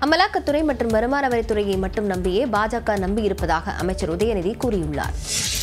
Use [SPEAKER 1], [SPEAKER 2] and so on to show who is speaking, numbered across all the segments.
[SPEAKER 1] அமலாக்கத்துறை மற்றும் வருமான வரித்துறையை மட்டும் நம்பியே பாஜக நம்பியிருப்பதாக அமைச்சர் உதயநிதி கூறியுள்ளார்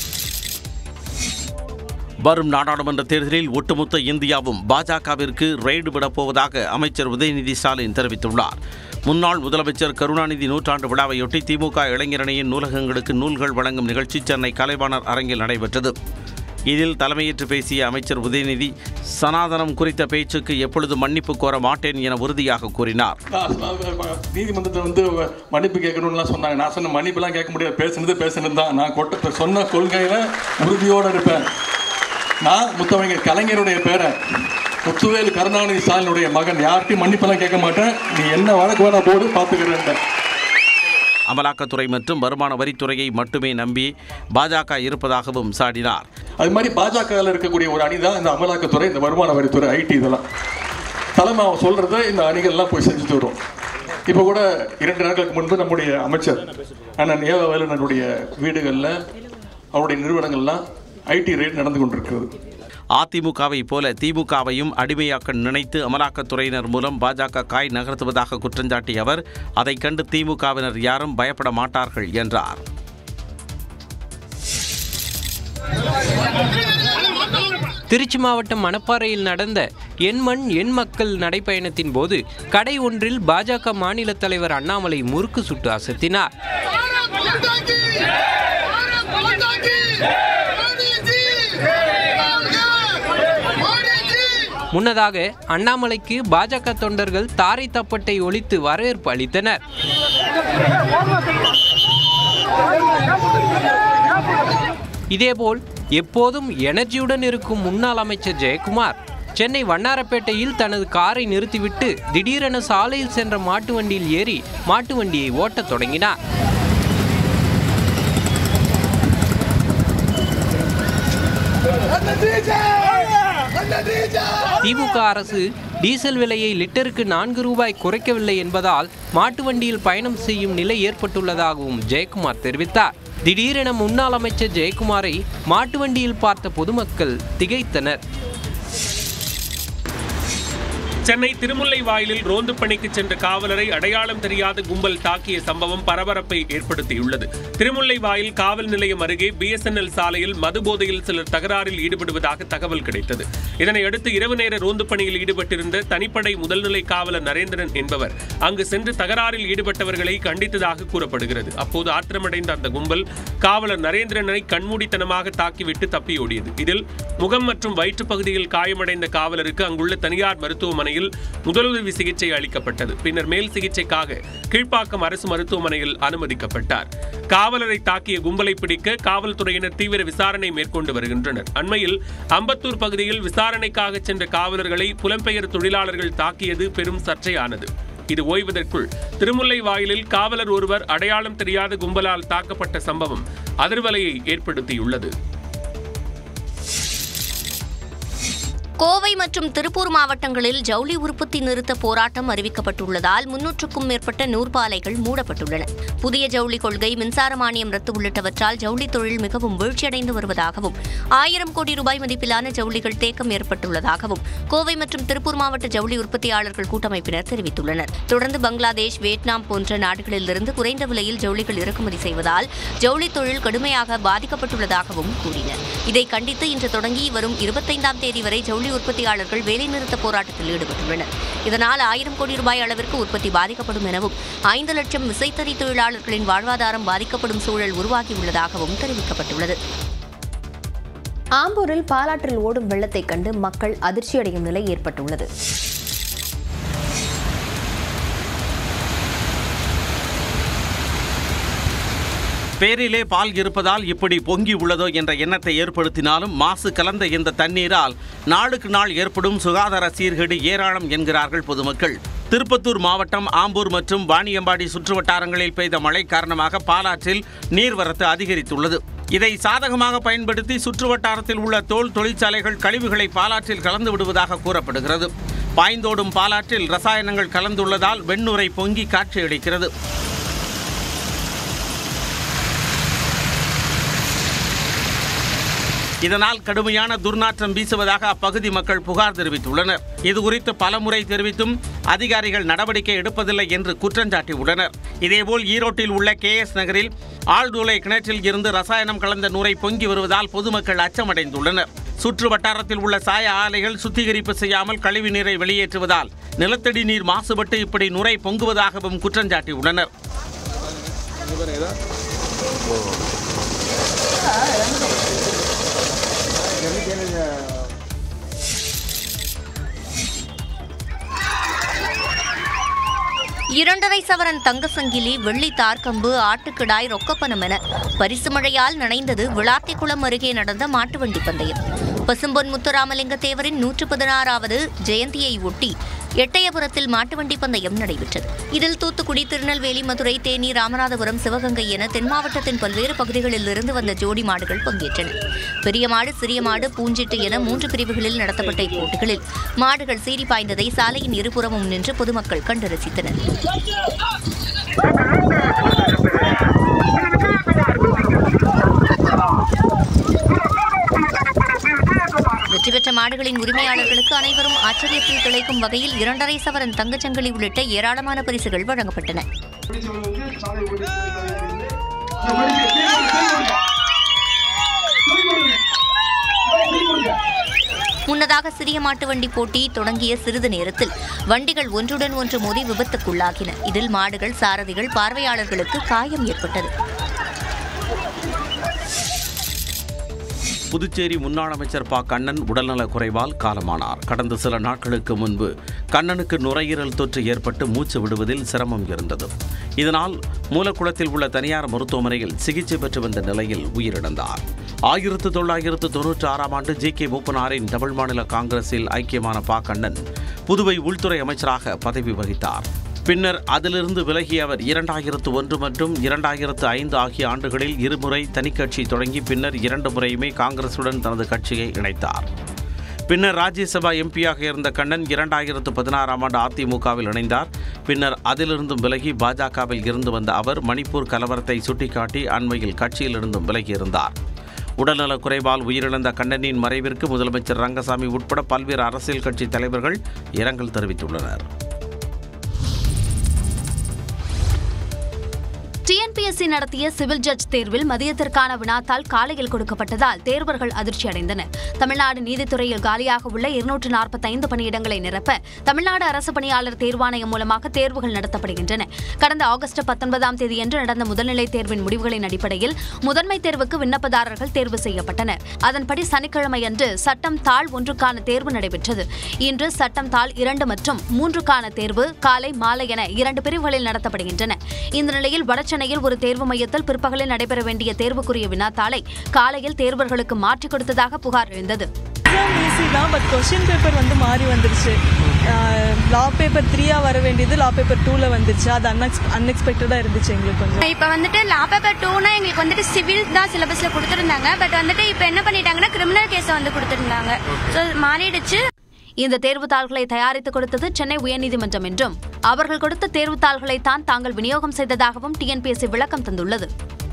[SPEAKER 2] வரும் நாடாளுமன்ற தேர்தலில் ஒட்டுமொத்த இந்தியாவும் பாஜகவிற்கு ரெய்டு விடப் போவதாக அமைச்சர் உதயநிதி ஸ்டாலின் தெரிவித்துள்ளார் முன்னாள் முதலமைச்சர் கருணாநிதி நூற்றாண்டு விழாவையொட்டி திமுக இளைஞரணியின் நூலகங்களுக்கு நூல்கள் வழங்கும் நிகழ்ச்சி சென்னை கலைவாணர் அரங்கில் நடைபெற்றது இதில் தலைமையேற்று பேசிய அமைச்சர் உதயநிதி சனாதனம் குறித்த பேச்சுக்கு எப்பொழுது மன்னிப்பு கோர மாட்டேன் என உறுதியாக கூறினார்
[SPEAKER 3] நீதிமன்றத்தில் வந்து மன்னிப்பு கேட்கணும்லாம் சொன்னாங்க நான் சொன்ன மன்னிப்புலாம் கேட்க முடியாது பேசுனது பேசுனது தான் நான் கொட்ட சொன்ன கொள்கையில் உறுதியோடு இருப்பேன் நான் முத்தமிழர் கலைஞருடைய பேரன் முத்துவேல் கருணாநிதி ஸ்டாலினுடைய மகன் யார்கிட்டையும் மன்னிப்பெல்லாம் கேட்க மாட்டேன் நீ என்ன வழக்கு வேணா போடு பார்த்துக்கிறேன்
[SPEAKER 2] அமலாக்கத்துறை மற்றும் வருமான வரித்துறையை மட்டுமே நம்பி பாஜக இருப்பதாகவும் சாடினார்
[SPEAKER 3] அது மாதிரி பாஜகவில் இருக்கக்கூடிய ஒரு அணி தான் இந்த அமலாக்கத்துறை இந்த வருமான வரித்துறை ஐடி இதெல்லாம் தலைமை அவன் சொல்கிறத இந்த அணிகள்லாம் போய் செஞ்சுட்டு வரும் இப்போ கூட இரண்டு நாட்களுக்கு முன்பு நம்முடைய அமைச்சர் அண்ணன் ஏவ வேலுனருடைய வீடுகளில் அவருடைய நிறுவனங்கள்லாம் ஐடி ரேட் நடந்து கொண்டிருக்கிறது
[SPEAKER 2] அதிமுகவை போல திமுகவையும் அடிமையாக்க நினைத்து அமலாக்கத்துறையினர் மூலம் பாஜக காய் நகர்த்துவதாக குற்றஞ்சாட்டிய அவர் அதைக் கண்டு திமுகவினர் யாரும் பயப்பட மாட்டார்கள் என்றார்
[SPEAKER 4] திருச்சி மாவட்டம் மணப்பாறையில் நடந்த என் மண் என் மக்கள் நடைப்பயணத்தின் போது கடை ஒன்றில் பாஜக மாநில தலைவர் அண்ணாமலை முறுக்கு சுட்டு அசத்தினார் முன்னதாக அண்ணாமலைக்கு பாஜக தொண்டர்கள் தாரை தப்பட்டை ஒழித்து வரவேற்பு அளித்தனர் இதேபோல் எப்போதும் எனர்ஜியுடன் இருக்கும் முன்னாள் அமைச்சர் ஜெயக்குமார் சென்னை வண்ணாரப்பேட்டையில் தனது காரை நிறுத்திவிட்டு திடீரென சாலையில் சென்ற மாட்டு வண்டியில் ஏறி மாட்டு வண்டியை ஓட்டத் தொடங்கினார் திமுக அரசு டீசல் விலையை லிட்டருக்கு நான்கு ரூபாய் குறைக்கவில்லை என்பதால் மாட்டு வண்டியில் பயணம் செய்யும் நிலை ஏற்பட்டுள்ளதாகவும் ஜெயக்குமார் தெரிவித்தார் திடீரென முன்னாள் அமைச்சர் ஜெயக்குமாரை மாட்டு வண்டியில் பார்த்த பொதுமக்கள் திகைத்தனர்
[SPEAKER 5] சென்னை திருமுல்லை வாயிலில் ரோந்து பணிக்கு சென்ற காவலரை அடையாளம் தெரியாத கும்பல் தாக்கிய சம்பவம் பரபரப்பை ஏற்படுத்தியுள்ளது திருமுல்லை வாயில் காவல் நிலையம் அருகே பிஎஸ்என்எல் சாலையில் மது போதையில் சிலர் தகராறில் ஈடுபடுவதாக தகவல் கிடைத்தது இதனையடுத்து இரவு நேர ரோந்து பணியில் ஈடுபட்டிருந்த தனிப்படை முதல்நிலை காவலர் நரேந்திரன் என்பவர் அங்கு சென்று தகராறில் ஈடுபட்டவர்களை கண்டித்ததாக கூறப்படுகிறது அப்போது ஆத்திரமடைந்த அந்த கும்பல் காவலர் நரேந்திரனை கண்மூடித்தனமாக தாக்கிவிட்டு தப்பியோடியது இதில் முகம் மற்றும் வயிற்றுப் பகுதியில் காயமடைந்த காவலருக்கு அங்குள்ள தனியார் மருத்துவமனையில் முதலுதவி சிகிச்சை அளிக்கப்பட்டது பின்னர் மேல் சிகிச்சைக்காக கீழ்ப்பாக்கம் அரசு மருத்துவமனையில் அனுமதிக்கப்பட்டார் காவலரை தாக்கிய கும்பலை பிடிக்க காவல்துறையினர் தீவிர விசாரணை மேற்கொண்டு வருகின்றனர் அண்மையில் அம்பத்தூர் பகுதியில் விசாரணைக்காக சென்ற காவலர்களை புலம்பெயர் தொழிலாளர்கள் தாக்கியது பெரும் சர்ச்சையானது இது ஓய்வதற்குள் திருமுல்லை வாயிலில் காவலர் ஒருவர் அடையாளம் தெரியாத கும்பலால் தாக்கப்பட்ட சம்பவம் அதிர்வலையை ஏற்படுத்தியுள்ளது
[SPEAKER 6] கோவை மற்றும் திருப்பூர் மாவட்டங்களில் ஜவுளி உற்பத்தி நிறுத்த போராட்டம் அறிவிக்கப்பட்டுள்ளதால் முன்னூற்றுக்கும் மேற்பட்ட நூற்பாலைகள் மூடப்பட்டுள்ளன புதிய ஜவுளி கொள்கை மின்சார மானியம் ரத்து உள்ளிட்டவற்றால் ஜவுளி தொழில் மிகவும் வீழ்ச்சியடைந்து வருவதாகவும் ஆயிரம் கோடி ரூபாய் மதிப்பிலான ஜவுளிகள் தேக்கம் ஏற்பட்டுள்ளதாகவும் கோவை மற்றும் திருப்பூர் மாவட்ட ஜவுளி உற்பத்தியாளர்கள் கூட்டமைப்பினர் தெரிவித்துள்ளனர் தொடர்ந்து பங்களாதேஷ் வியட்நாம் போன்ற நாடுகளிலிருந்து குறைந்த விலையில் ஜவுளிகள் இறக்குமதி செய்வதால் ஜவுளி தொழில் கடுமையாக பாதிக்கப்பட்டுள்ளதாகவும் கூறினர் இதை கண்டித்து இன்று தொடங்கி வரும் இருபத்தைந்தாம் தேதி வரை ஜவுளி உற்பத்தியாளர்கள் வேலைநிறுத்த போராட்டத்தில் ஈடுபட்டுள்ளனர் இதனால் ஆயிரம் கோடி ரூபாய் அளவிற்கு உற்பத்தி பாதிக்கப்படும் எனவும் ஐந்து லட்சம் விசைத்தறி தொழிலாளர்களின் வாழ்வாதாரம் பாதிக்கப்படும் சூழல் உருவாகியுள்ளதாகவும் தெரிவிக்கப்பட்டுள்ளது
[SPEAKER 1] ஆம்பூரில் பாலாற்றில் ஓடும் வெள்ளத்தைக் கண்டு மக்கள் அதிர்ச்சியடையும் நிலை ஏற்பட்டுள்ளது
[SPEAKER 2] பேரிலே பால் இருப்பதால் இப்படி பொங்கி உள்ளதோ என்ற எண்ணத்தை ஏற்படுத்தினாலும் மாசு கலந்த இந்த தண்ணீரால் நாளுக்கு நாள் ஏற்படும் சுகாதார சீர்கேடு ஏராளம் என்கிறார்கள் பொதுமக்கள் திருப்பத்தூர் மாவட்டம் ஆம்பூர் மற்றும் வாணியம்பாடி சுற்றுவட்டாரங்களில் பெய்த மழை காரணமாக பாலாற்றில் நீர்வரத்து அதிகரித்துள்ளது இதை சாதகமாக பயன்படுத்தி சுற்றுவட்டாரத்தில் உள்ள தோல் தொழிற்சாலைகள் கழிவுகளை பாலாற்றில் கலந்து விடுவதாக கூறப்படுகிறது பாய்ந்தோடும் பாலாற்றில் ரசாயனங்கள் கலந்துள்ளதால் வெண்ணுரை பொங்கி காட்சியளிக்கிறது இதனால் கடுமையான துர்நாற்றம் வீசுவதாக அப்பகுதி மக்கள் புகார் தெரிவித்துள்ளனர் இதுகுறித்து பலமுறை தெரிவித்தும் அதிகாரிகள் நடவடிக்கை எடுப்பதில்லை என்று குற்றஞ்சாட்டியுள்ளனர் இதேபோல் ஈரோட்டில் உள்ள கே எஸ் நகரில் ஆழ்துளை கிணற்றில் இருந்து ரசாயனம் கலந்த நுரை பொங்கி வருவதால் பொதுமக்கள் அச்சமடைந்துள்ளனர் சுற்று வட்டாரத்தில் உள்ள சாய ஆலைகள் சுத்திகரிப்பு செய்யாமல் கழிவு நீரை வெளியேற்றுவதால் நிலத்தடி நீர் மாசுபட்டு இப்படி நுரை பொங்குவதாகவும் குற்றஞ்சாட்டியுள்ளனர்
[SPEAKER 6] இரண்டரை சவரன் தங்க சங்கிலி வெள்ளி தார்கம்பு ஆட்டுக்கிடாய் ரொக்கப்பணம் என பரிசு மழையால் நனைந்தது விளாத்திக்குளம் அருகே நடந்த மாட்டுவண்டி பந்தயம் பசும்பொன் முத்துராமலிங்க தேவரின் நூற்று பதினாறாவது ஜெயந்தியை ஒட்டி எட்டயபுரத்தில் மாட்டுவண்டி பந்தயம் நடைபெற்றது இதில் தூத்துக்குடி திருநெல்வேலி மதுரை தேனி ராமநாதபுரம் சிவகங்கை என தென் மாவட்டத்தின் பல்வேறு பகுதிகளில் இருந்து வந்த ஜோடி மாடுகள் பங்கேற்றன பெரிய மாடு சிறிய மாடு பூஞ்சிட்டு என மூன்று பிரிவுகளில் நடத்தப்பட்ட இப்போட்டிகளில் மாடுகள் சீறி பாய்ந்ததை சாலையின் இருபுறமும் நின்று பொதுமக்கள் கண்டு ரசித்தனர் வெற்றி பெற்ற மாடுகளின் உரிமையாளர்களுக்கு அனைவரும் ஆச்சரியத்தில் திளைக்கும் வகையில் இரண்டரை சவரன் தங்கச்சங்கிலி உள்ளிட்ட ஏராளமான பரிசுகள் வழங்கப்பட்டன முன்னதாக சிறிய மாட்டு வண்டி போட்டி தொடங்கிய சிறிது நேரத்தில் வண்டிகள் ஒன்றுடன் ஒன்று மோதி விபத்துக்குள்ளாகின இதில் மாடுகள் சாரதிகள் பார்வையாளர்களுக்கு காயம் ஏற்பட்டது
[SPEAKER 2] புதுச்சேரி முன்னாள் அமைச்சர் ப கண்ணன் உடல்நலக் குறைவால் காலமானார் கடந்த சில நாட்களுக்கு முன்பு கண்ணனுக்கு நுரையீரல் தொற்று ஏற்பட்டு மூச்சு விடுவதில் சிரமம் இருந்தது இதனால் மூலக்குளத்தில் உள்ள தனியார் மருத்துவமனையில் சிகிச்சை பெற்று வந்த நிலையில் உயிரிழந்தார் ஆயிரத்து தொள்ளாயிரத்து தொன்னூற்றி ஆறாம் ஆண்டு ஜி கே மூப்பனாரின் தமிழ் மாநில காங்கிரஸில் ஐக்கியமான ப கண்ணன் புதுவை உள்துறை அமைச்சராக பதவி வகித்தார் பின்னர் அதிலிருந்து விலகிய அவர் இரண்டாயிரத்து ஒன்று மற்றும் இரண்டாயிரத்து ஐந்து ஆகிய ஆண்டுகளில் இருமுறை தனிக்கட்சி தொடங்கி பின்னர் இரண்டு முறையுமே காங்கிரசுடன் தனது கட்சியை இணைத்தார் பின்னர் ராஜ்யசபா எம்பியாக இருந்த கண்ணன் இரண்டாயிரத்து பதினாறாம் ஆண்டு அதிமுகவில் இணைந்தார் பின்னர் அதிலிருந்தும் விலகி பாஜகவில் இருந்து வந்த அவர் மணிப்பூர் கலவரத்தை சுட்டிக்காட்டி அண்மையில் கட்சியிலிருந்தும் விலகியிருந்தார் உடல்நலக் குறைவால் உயிரிழந்த கண்ணனின் மறைவிற்கு முதலமைச்சர் ரங்கசாமி உட்பட பல்வேறு அரசியல் கட்சி தலைவர்கள் இரங்கல் தெரிவித்துள்ளனர்
[SPEAKER 7] டிஎன்பிஎஸ்சி நடத்திய சிவில் ஜட்ஜ் தேர்வில் மதியத்திற்கான வினாத்தாள் காலையில் கொடுக்கப்பட்டதால் தேர்வர்கள் அதிர்ச்சி அடைந்தனர் தமிழ்நாடு நீதித்துறையில் காலியாக உள்ள இருநூற்று நாற்பத்தைந்து பணியிடங்களை நிரப்ப தமிழ்நாடு அரசு பணியாளர் தேர்வாணையம் மூலமாக தேர்வுகள் நடத்தப்படுகின்றன கடந்த ஆகஸ்ட் பத்தொன்பதாம் தேதியன்று நடந்த முதல்நிலை தேர்வின் முடிவுகளின் அடிப்படையில் முதன்மை தேர்வுக்கு விண்ணப்பதாரர்கள் தேர்வு செய்யப்பட்டனர் அதன்படி சனிக்கிழமையன்று சட்டம் தாள் ஒன்றுக்கான தேர்வு நடைபெற்றது இன்று சட்டம் தாள் இரண்டு மற்றும் மூன்றுக்கான தேர்வு காலை மாலை என இரண்டு பிரிவுகளில் நடத்தப்படுகின்றன இந்த நிலையில் வடசென்னையில் ஒரு தேர்வு மையத்தில் பிற்பகலில் நடைபெற வேண்டிய தேர்வுக்குரிய வினாத்தாளை காலையில் தேர்வர்களுக்கு மாற்றிக் கொடுத்ததாக புகார் எழுந்தது
[SPEAKER 8] எக்ஸாம் ஈஸி தான் பட் கொஷின் பேப்பர் வந்து மாறி வந்துருச்சு லா பேப்பர் த்ரீயா வர வேண்டியது லா பேப்பர் டூல வந்துருச்சு அது அன்எக்ஸ் அன்எக்ஸ்பெக்டடா இருந்துச்சு எங்களுக்கு கொஞ்சம்
[SPEAKER 9] இப்போ வந்துட்டு லா பேப்பர் டூனா எங்களுக்கு வந்துட்டு சிவில் தான் சிலபஸ்ல கொடுத்துருந்தாங்க பட் வந்துட்டு இப்போ என்ன பண்ணிட்டாங்கன்னா கிரிமினல் கேஸை வந்து கொடுத்துருந்தாங்க ஸோ மாறிடுச்சு
[SPEAKER 7] இந்த தேர்வுத்தாள்களை தயாரித்து கொடுத்தது சென்னை உயர்நீதிமன்றம் என்றும் அவர்கள் கொடுத்த தேர்வுத்தாள்களை தான் தாங்கள் விநியோகம் செய்ததாகவும் டிஎன்பிஎஸ்சி விளக்கம் தந்துள்ளது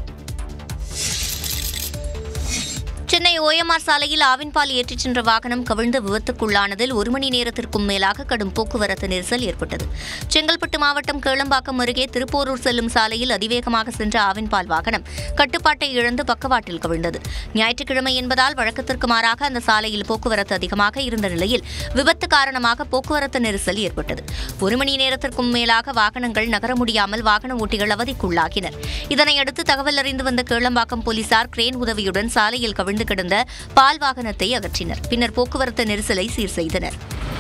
[SPEAKER 6] சென்னை ஓஎம்ஆர் சாலையில் ஆவின் பால் ஏற்றிச் சென்ற வாகனம் கவிழ்ந்து விபத்துக்குள்ளானதில் ஒரு மணி நேரத்திற்கும் மேலாக கடும் போக்குவரத்து நெரிசல் ஏற்பட்டது செங்கல்பட்டு மாவட்டம் கேளம்பாக்கம் அருகே திருப்போரூர் செல்லும் சாலையில் அதிவேகமாக சென்ற ஆவின் பால் வாகனம் கட்டுப்பாட்டை இழந்து பக்கவாட்டில் கவிழ்ந்தது ஞாயிற்றுக்கிழமை என்பதால் வழக்கத்திற்கு மாறாக அந்த சாலையில் போக்குவரத்து அதிகமாக இருந்த நிலையில் விபத்து காரணமாக போக்குவரத்து நெரிசல் ஏற்பட்டது ஒரு மணி நேரத்திற்கும் மேலாக வாகனங்கள் நகர முடியாமல் வாகன ஓட்டிகள் அவதிக்குள்ளாகினர் இதனையடுத்து தகவல் அறிந்து வந்த கேளம்பாக்கம் போலீசார் கிரேன் உதவியுடன் சாலையில் கவிழ்ந்து கிடந்த பால் வாகனத்தை அகற்றினர் பின்னர் போக்குவரத்து நெரிசலை சீர் செய்தனர்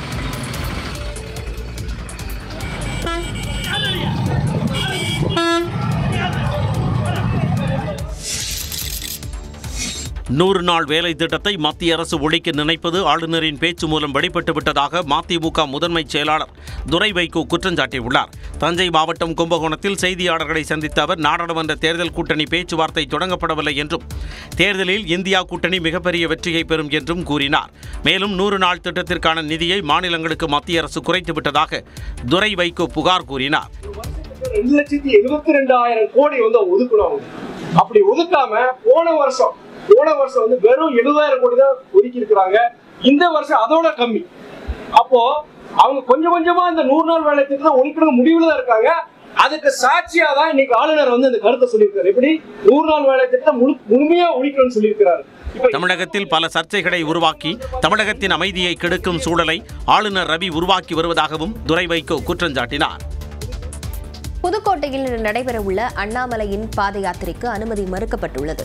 [SPEAKER 2] நூறு நாள் வேலை திட்டத்தை மத்திய அரசு ஒழிக்க நினைப்பது ஆளுநரின் பேச்சு மூலம் வெளிப்பட்டு விட்டதாக மதிமுக முதன்மை செயலாளர் துரை வைகோ குற்றம் சாட்டியுள்ளார் தஞ்சை மாவட்டம் கும்பகோணத்தில் செய்தியாளர்களை சந்தித்த அவர் நாடாளுமன்ற தேர்தல் கூட்டணி பேச்சுவார்த்தை தொடங்கப்படவில்லை என்றும் தேர்தலில் இந்தியா கூட்டணி மிகப்பெரிய வெற்றியை பெறும் என்றும் கூறினார் மேலும் நூறு நாள் திட்டத்திற்கான நிதியை மாநிலங்களுக்கு மத்திய அரசு குறைத்து விட்டதாக துரை வைகோ புகார் கூறினார்
[SPEAKER 10] ரெண்டு லட்சத்தி எழுபத்தி ரெண்டாயிரம் கோடி வந்து ஒதுக்கணும் அப்படி ஒதுக்காம போன வருஷம் போன வருஷம் வந்து வெறும் எழுபதாயிரம் கோடி தான் ஒதுக்கி இருக்கிறாங்க இந்த வருஷம் அதோட கம்மி அப்போ அவங்க கொஞ்சம் கொஞ்சமா இந்த நூறு நாள் வேலை திட்டத்தை ஒழிக்கணும் முடிவுல தான் இருக்காங்க அதுக்கு சாட்சியா தான் இன்னைக்கு ஆளுநர் வந்து இந்த கருத்தை சொல்லியிருக்காரு எப்படி நூறு நாள் வேலை திட்டம் முழு முழுமையா ஒழிக்கணும்னு சொல்லியிருக்கிறாரு இப்ப
[SPEAKER 2] தமிழகத்தில் பல சர்ச்சைகளை உருவாக்கி தமிழகத்தின் அமைதியை கெடுக்கும் சூழலை ஆளுநர் ரவி உருவாக்கி வருவதாகவும் துரை வைகோ குற்றம் சாட்டினார்
[SPEAKER 1] புதுக்கோட்டையில் இன்று நடைபெறவுள்ள அண்ணாமலையின் பாத யாத்திரைக்கு அனுமதி மறுக்கப்பட்டுள்ளது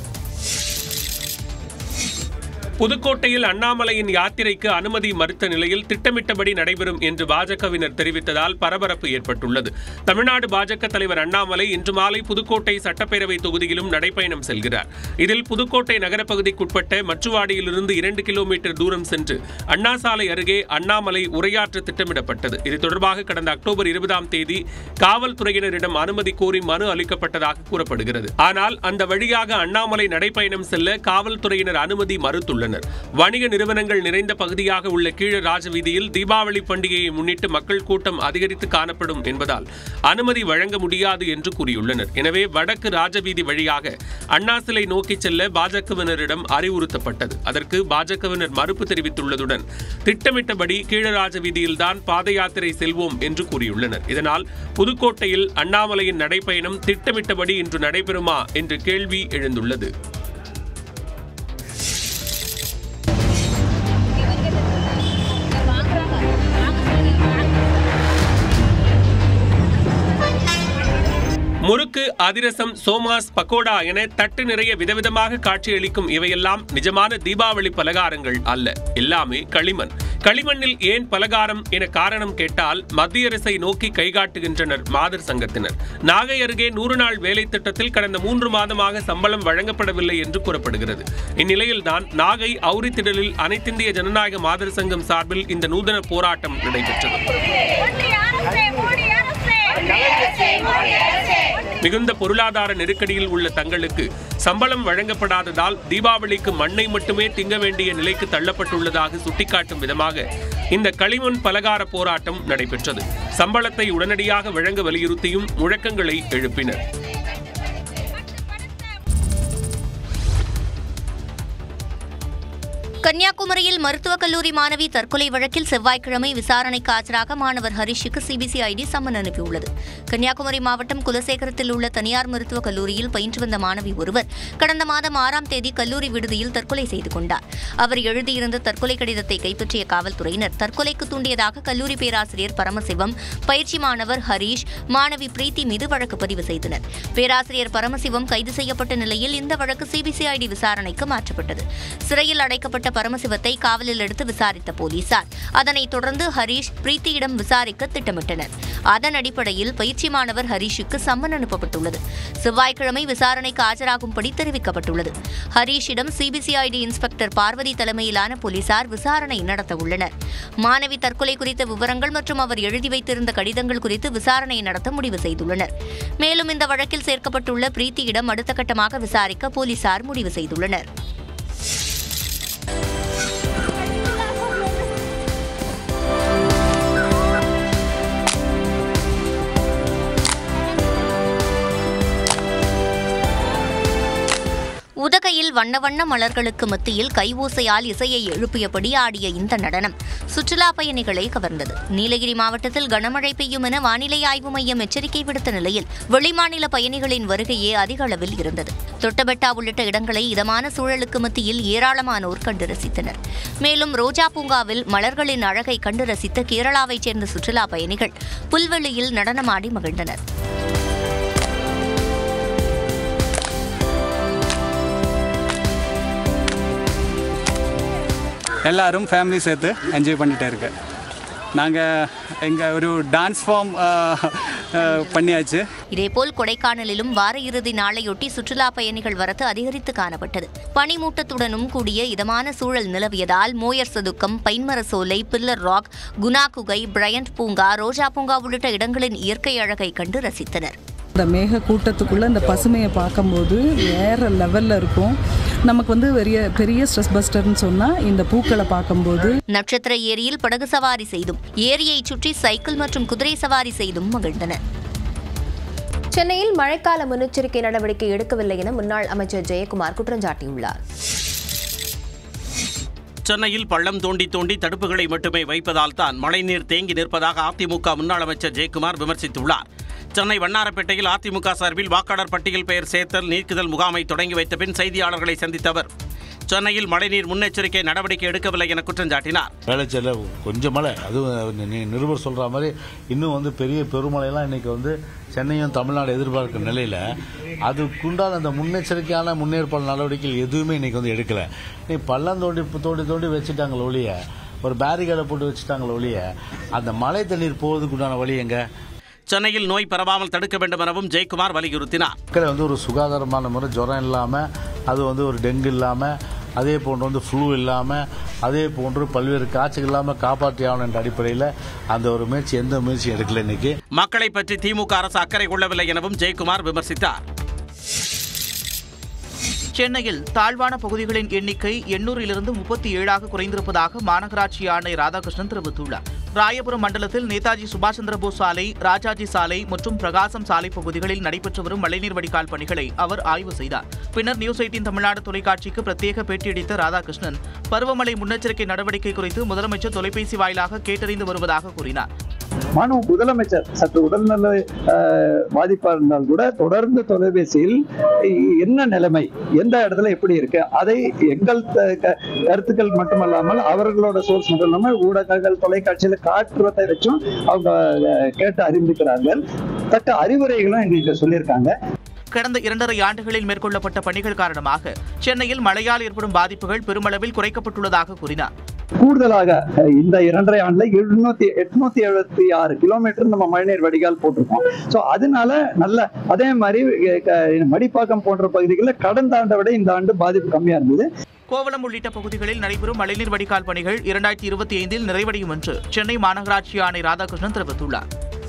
[SPEAKER 5] புதுக்கோட்டையில் அண்ணாமலையின் யாத்திரைக்கு அனுமதி மறுத்த நிலையில் திட்டமிட்டபடி நடைபெறும் என்று பாஜகவினர் தெரிவித்ததால் பரபரப்பு ஏற்பட்டுள்ளது தமிழ்நாடு பாஜக தலைவர் அண்ணாமலை இன்று மாலை புதுக்கோட்டை சட்டப்பேரவை தொகுதியிலும் நடைப்பயணம் செல்கிறார் இதில் புதுக்கோட்டை நகரப்பகுதிக்குட்பட்ட மச்சுவாடியிலிருந்து இரண்டு கிலோமீட்டர் தூரம் சென்று அண்ணா சாலை அருகே அண்ணாமலை உரையாற்ற திட்டமிடப்பட்டது இது தொடர்பாக கடந்த அக்டோபர் இருபதாம் தேதி காவல்துறையினரிடம் அனுமதி கோரி மனு அளிக்கப்பட்டதாக கூறப்படுகிறது ஆனால் அந்த வழியாக அண்ணாமலை நடைப்பயணம் செல்ல காவல்துறையினர் அனுமதி மறுத்துள்ளனர் வணிக நிறுவனங்கள் நிறைந்த பகுதியாக உள்ள கீழ ராஜவீதியில் தீபாவளி பண்டிகையை முன்னிட்டு மக்கள் கூட்டம் அதிகரித்து காணப்படும் என்பதால் அனுமதி வழங்க முடியாது என்று கூறியுள்ளனர் எனவே வடக்கு ராஜவீதி வழியாக அண்ணா சிலை நோக்கி செல்ல பாஜகவினரிடம் அறிவுறுத்தப்பட்டது அதற்கு பாஜகவினர் மறுப்பு தெரிவித்துள்ளதுடன் திட்டமிட்டபடி கீழராஜ வீதியில்தான் பாத யாத்திரை செல்வோம் என்று கூறியுள்ளனர் இதனால் புதுக்கோட்டையில் அண்ணாமலையின் நடைப்பயணம் திட்டமிட்டபடி இன்று நடைபெறுமா என்ற கேள்வி எழுந்துள்ளது முறுக்கு அதிரசம் சோமாஸ் பக்கோடா என தட்டு நிறைய விதவிதமாக காட்சியளிக்கும் இவையெல்லாம் நிஜமான தீபாவளி பலகாரங்கள் அல்ல எல்லாமே களிமண் களிமண்ணில் ஏன் பலகாரம் என காரணம் கேட்டால் மத்திய அரசை நோக்கி கைகாட்டுகின்றனர் மாதர் சங்கத்தினர் நாகை அருகே நூறு நாள் வேலை திட்டத்தில் கடந்த மூன்று மாதமாக சம்பளம் வழங்கப்படவில்லை என்று கூறப்படுகிறது இந்நிலையில்தான் நாகை அவுரித்திடலில் அனைத்திந்திய ஜனநாயக மாதர் சங்கம் சார்பில் இந்த நூதன போராட்டம் நடைபெற்றது மிகுந்த பொருளாதார நெருக்கடியில் உள்ள தங்களுக்கு சம்பளம் வழங்கப்படாததால் தீபாவளிக்கு மண்ணை மட்டுமே திங்க வேண்டிய நிலைக்கு தள்ளப்பட்டுள்ளதாக சுட்டிக்காட்டும் விதமாக இந்த களிமண் பலகார போராட்டம் நடைபெற்றது சம்பளத்தை உடனடியாக வழங்க வலியுறுத்தியும் முழக்கங்களை எழுப்பினர்
[SPEAKER 6] கன்னியாகுமரியில் மருத்துவக் கல்லூரி மாணவி தற்கொலை வழக்கில் செவ்வாய்க்கிழமை விசாரணைக்கு ஆஜராக மாணவர் ஹரிஷுக்கு சிபிசிஐடி சம்மன் அனுப்பியுள்ளது கன்னியாகுமரி மாவட்டம் குலசேகரத்தில் உள்ள தனியார் மருத்துவக் கல்லூரியில் பயின்று வந்த மாணவி ஒருவர் கடந்த மாதம் ஆறாம் தேதி கல்லூரி விடுதியில் தற்கொலை செய்து கொண்டார் அவர் எழுதியிருந்த தற்கொலை கடிதத்தை கைப்பற்றிய காவல்துறையினர் தற்கொலைக்கு தூண்டியதாக கல்லூரி பேராசிரியர் பரமசிவம் பயிற்சி மாணவர் ஹரீஷ் மாணவி பிரீத்தி மீது வழக்கு பதிவு செய்தனர் பேராசிரியர் பரமசிவம் கைது செய்யப்பட்ட நிலையில் இந்த வழக்கு சிபிசிஐடி விசாரணைக்கு மாற்றப்பட்டது சிறையில் அடைக்கப்பட்ட பரமசிவத்தை காவலில் எடுத்து விசாரித்த போலீசார் அதனைத் தொடர்ந்து ஹரீஷ் பிரீத்தியிடம் விசாரிக்க திட்டமிட்டனர் அதன் அடிப்படையில் பயிற்சி மாணவர் ஹரீஷுக்கு சம்மன் அனுப்பப்பட்டுள்ளது செவ்வாய்க்கிழமை விசாரணைக்கு ஆஜராகும்படி தெரிவிக்கப்பட்டுள்ளது ஹரீஷிடம் சிபிசிஐடி இன்ஸ்பெக்டர் பார்வதி தலைமையிலான போலீசார் விசாரணை நடத்த உள்ளனர் மாணவி தற்கொலை குறித்த விவரங்கள் மற்றும் அவர் எழுதி வைத்திருந்த கடிதங்கள் குறித்து விசாரணை நடத்த முடிவு செய்துள்ளனர் மேலும் இந்த வழக்கில் சேர்க்கப்பட்டுள்ள பிரீத்தியிடம் அடுத்த கட்டமாக விசாரிக்க போலீசார் முடிவு செய்துள்ளனர் உதகையில் வண்ண வண்ண மலர்களுக்கு மத்தியில் கைஓசையால் இசையை எழுப்பியபடி ஆடிய இந்த நடனம் சுற்றுலா பயணிகளை கவர்ந்தது நீலகிரி மாவட்டத்தில் கனமழை பெய்யும் என வானிலை ஆய்வு மையம் எச்சரிக்கை விடுத்த நிலையில் வெளிமாநில பயணிகளின் வருகையே அதிக அளவில் இருந்தது தொட்டபெட்டா உள்ளிட்ட இடங்களை இதமான சூழலுக்கு மத்தியில் ஏராளமானோர் கண்டு ரசித்தனர் மேலும் ரோஜா பூங்காவில் மலர்களின் அழகை கண்டு ரசித்த கேரளாவைச் சேர்ந்த சுற்றுலா பயணிகள் புல்வெளியில் நடனமாடி மகிழ்ந்தனர்
[SPEAKER 11] எல்லாரும் ஃபேமிலி சேர்த்து என்ஜாய் பண்ணிகிட்டே இருக்கு நாங்கள் இங்கே ஒரு டான்ஸ் ஃபார்ம் பண்ணியாச்சு
[SPEAKER 6] இதேபோல் கொடைக்கானலிலும் வார இறுதி நாளையொட்டி சுற்றுலா பயணிகள் வரத்து அதிகரித்து காணப்பட்டது பனிமூட்டத்துடனும் கூடிய இதமான சூழல் நிலவியதால் மோயர் சதுக்கம் பைன்மர சோலை பில்லர் ராக் குணா குகை பிரையண்ட் பூங்கா ரோஜா பூங்கா உள்ளிட்ட இடங்களின் இயற்கை அழகை கண்டு ரசித்தனர்
[SPEAKER 12] இந்த மேக கூட்டத்துக்குள்ளே இந்த பசுமையை பார்க்கும்போது வேறு லெவலில் இருக்கும் நமக்கு வந்து பெரிய பெரிய ஸ்ட்ரெஸ் பஸ்டர்னு சொன்னால் இந்த பூக்களை பார்க்கும்போது
[SPEAKER 6] நட்சத்திர ஏரியில் படகு சவாரி செய்தும் ஏரியை சுற்றி சைக்கிள் மற்றும் குதிரை சவாரி செய்தும் மகிழ்ந்தனர்
[SPEAKER 1] சென்னையில் மழைக்கால முன்னெச்சரிக்கை நடவடிக்கை எடுக்கவில்லை என முன்னாள் அமைச்சர் ஜெயக்குமார் குற்றம் சாட்டியுள்ளார்
[SPEAKER 2] சென்னையில் பள்ளம் தோண்டி தோண்டி தடுப்புகளை மட்டுமே வைப்பதால் தான் மழைநீர் தேங்கி நிற்பதாக அதிமுக முன்னாள் அமைச்சர் ஜெயக்குமார் விமர்சித்துள்ளார் சென்னை வண்ணாரப்பேட்டையில் அதிமுக சார்பில் வாக்காளர் பட்டியல் பெயர் சேர்த்தல் நீக்குதல் முகாமை தொடங்கி வைத்த பின் செய்தியாளர்களை சந்தித்த அவர் சென்னையில் மழைநீர் முன்னெச்சரிக்கை நடவடிக்கை எடுக்கவில்லை என குற்றம் சாட்டினார்
[SPEAKER 13] வேளச்சேரியில கொஞ்சம் மழை அதுவும் நீ- நிருபர் சொல்ற மாதிரி இன்னும் வந்து பெரிய பெருமழைலாம் இன்னைக்கு வந்து சென்னையும் தமிழ்நாடு எதிர்பார்க்கிற நிலையில அதுக்குண்டான அந்த முன்னெச்சரிக்கையான முன்னேற்பாடு நடவடிக்கைகள் எதுவுமே இன்னைக்கு வந்து எடுக்கல நீ பள்ளம் தோண்டி தோண்டி தோண்டி வச்சுட்டாங்களே ஒழிய ஒரு பேரிகேடை போட்டு வச்சுட்டாங்களே ஒழிய அந்த மழை தண்ணீர் போவதுக்குண்டான வழி எங்க
[SPEAKER 2] சென்னையில் நோய் பரவாமல் தடுக்க வேண்டும் எனவும் ஜெயக்குமார் வலியுறுத்தினார்
[SPEAKER 13] மக்களை வந்து ஒரு சுகாதாரமான முறை ஜுரம் இல்லாமல் அது வந்து ஒரு டெங்கு இல்லாமல் அதே போன்று வந்து ஃப்ளூ இல்லாமல் அதே போன்று பல்வேறு காய்ச்சல் இல்லாமல் காப்பாற்றி ஆகணும் என்ற அடிப்படையில் அந்த ஒரு முயற்சி எந்த முயற்சியும் எடுக்கல இன்னைக்கு
[SPEAKER 2] மக்களை பற்றி திமுக அரசு அக்கறை கொள்ளவில்லை எனவும் ஜெயக்குமார் விமர்சித்தார்
[SPEAKER 14] சென்னையில் தாழ்வான பகுதிகளின் எண்ணிக்கை எண்ணூறிலிருந்து முப்பத்தி ஏழாக குறைந்திருப்பதாக மாநகராட்சி ஆணையர் ராதாகிருஷ்ணன் தெரிவித்துள்ளார் ராயபுரம் மண்டலத்தில் நேதாஜி சுபாஷ் சந்திரபோஸ் சாலை ராஜாஜி சாலை மற்றும் பிரகாசம் சாலை பகுதிகளில் நடைபெற்று வரும் மழைநீர் வடிகால் பணிகளை அவர் ஆய்வு செய்தார் பின்னர் நியூஸ் எயிட்டின் தமிழ்நாடு தொலைக்காட்சிக்கு பிரத்யேக பேட்டியளித்த ராதாகிருஷ்ணன் பருவமழை முன்னெச்சரிக்கை நடவடிக்கை குறித்து முதலமைச்சர் தொலைபேசி வாயிலாக கேட்டறிந்து வருவதாக கூறினார்
[SPEAKER 15] மனு முதலமைச்சர் சற்று உடல்நல அஹ், பாதிப்பா இருந்தால் கூட தொடர்ந்து தொலைபேசியில் என்ன நிலைமை எந்த இடத்துல எப்படி இருக்கு அதை எங்கள் த- க- கருத்துக்கள் மட்டுமல்லாமல் அவர்களோட சோர்ஸ் மட்டும் இல்லாமல் ஊடகங்கள் தொலைக்காட்சியில் காட்டுவதை வச்சும் அவங்க அஹ், கேட்டு அறிந்திருக்கிறார்கள் தக்க அறிவுரைகளும் எங்களுக்கு சொல்லியிருக்காங்க
[SPEAKER 14] கடந்த இரண்டரை ஆண்டுகளில் மேற்கொள்ளப்பட்ட பணிகள் காரணமாக சென்னையில் மழையால் ஏற்படும் பாதிப்புகள் பெருமளவில் குறைக்கப்பட்டுள்ளதாக கூறினார்
[SPEAKER 15] கூடுதலாக அஹ், இந்த இரண்டரை ஆண்டுல எழுநூத்தி எட்நூத்தி எழுபத்தி ஆறு கிலோமீட்டர் நம்ம மழைநீர் வடிகால் போட்டிருக்கோம் ஸோ அதனால நல்ல அதே மாதிரி அஹ், க- மடிப்பாக்கம் போன்ற பகுதிகளில் கடந்த ஆண்டை விட இந்த ஆண்டு பாதிப்பு கம்மியா இருந்தது
[SPEAKER 14] கோவளம் உள்ளிட்ட பகுதிகளில் நடைபெறும் மழைநீர் வடிகால் பணிகள் இரண்டாயிரத்தி இருபத்தி ஐந்தில் நிறைவடையும் என்று சென்னை மாநகராட்சி ஆணையர் ராதாகிருஷ்ணன் தெரிவித்துள்ளார்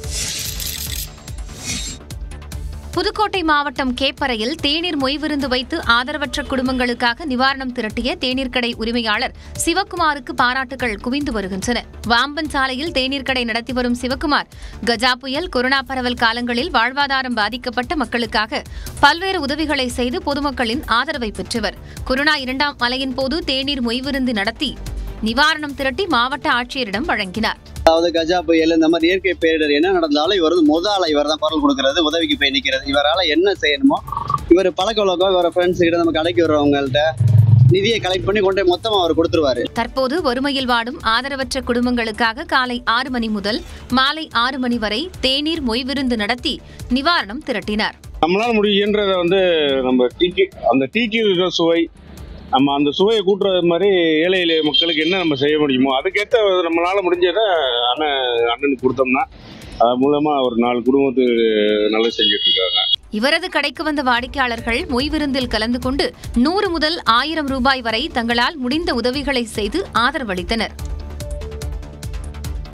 [SPEAKER 7] புதுக்கோட்டை மாவட்டம் கேப்பறையில் தேநீர் மொய் விருந்து வைத்து ஆதரவற்ற குடும்பங்களுக்காக நிவாரணம் திரட்டிய தேநீர் கடை உரிமையாளர் சிவக்குமாருக்கு பாராட்டுகள் குவிந்து வருகின்றன வாம்பன் சாலையில் தேநீர் கடை நடத்தி வரும் சிவக்குமார் கஜா புயல் கொரோனா பரவல் காலங்களில் வாழ்வாதாரம் பாதிக்கப்பட்ட மக்களுக்காக பல்வேறு உதவிகளை செய்து பொதுமக்களின் ஆதரவை பெற்றவர் கொரோனா இரண்டாம் அலையின் போது தேநீர் மொய் விருந்து நடத்தி நிவாரணம் திரட்டி மாவட்ட ஆட்சியரிடம் வழங்கினார்
[SPEAKER 16] அதாவது கஜா புயல் இந்த மாதிரி இயற்கை பேரிடர் என்ன நடந்தாலும் இவர் வந்து முத ஆளா இவர் தான் குரல் கொடுக்கறது உதவிக்கு போய் நிற்கிறது இவரால் என்ன செய்யணுமோ இவர் பழக்க வழக்கம் இவர ஃப்ரெண்ட்ஸ் கிட்ட நம்ம கடைக்கு வர்றவங்கள்ட்ட நிதியை கலெக்ட் பண்ணி கொண்டு போய் மொத்தமாக அவர் கொடுத்துருவாரு
[SPEAKER 7] தற்போது வறுமையில் வாடும் ஆதரவற்ற குடும்பங்களுக்காக காலை ஆறு மணி முதல் மாலை ஆறு மணி வரை தேநீர் மொய் விருந்து நடத்தி நிவாரணம் திரட்டினார்
[SPEAKER 17] நம்மளால முடியுன்றத வந்து நம்ம டீக்கு அந்த டீக்கு இருக்கிற சுவை நம்ம அந்த சுவையை கூட்டுறது மாதிரி ஏழை எளிய மக்களுக்கு என்ன நம்ம செய்ய முடியுமோ அதுக்கேற்ற நம்மளால முடிஞ்சதை அண்ணன் அண்ணனுக்கு கொடுத்தோம்னா அது மூலமா ஒரு நாலு குடும்பத்துக்கு நல்லது செஞ்சுட்டு இருக்காங்க
[SPEAKER 7] இவரது கடைக்கு வந்த வாடிக்கையாளர்கள் மொய் விருந்தில் கலந்து கொண்டு நூறு முதல் ஆயிரம் ரூபாய் வரை தங்களால் முடிந்த உதவிகளை செய்து ஆதரவளித்தனர்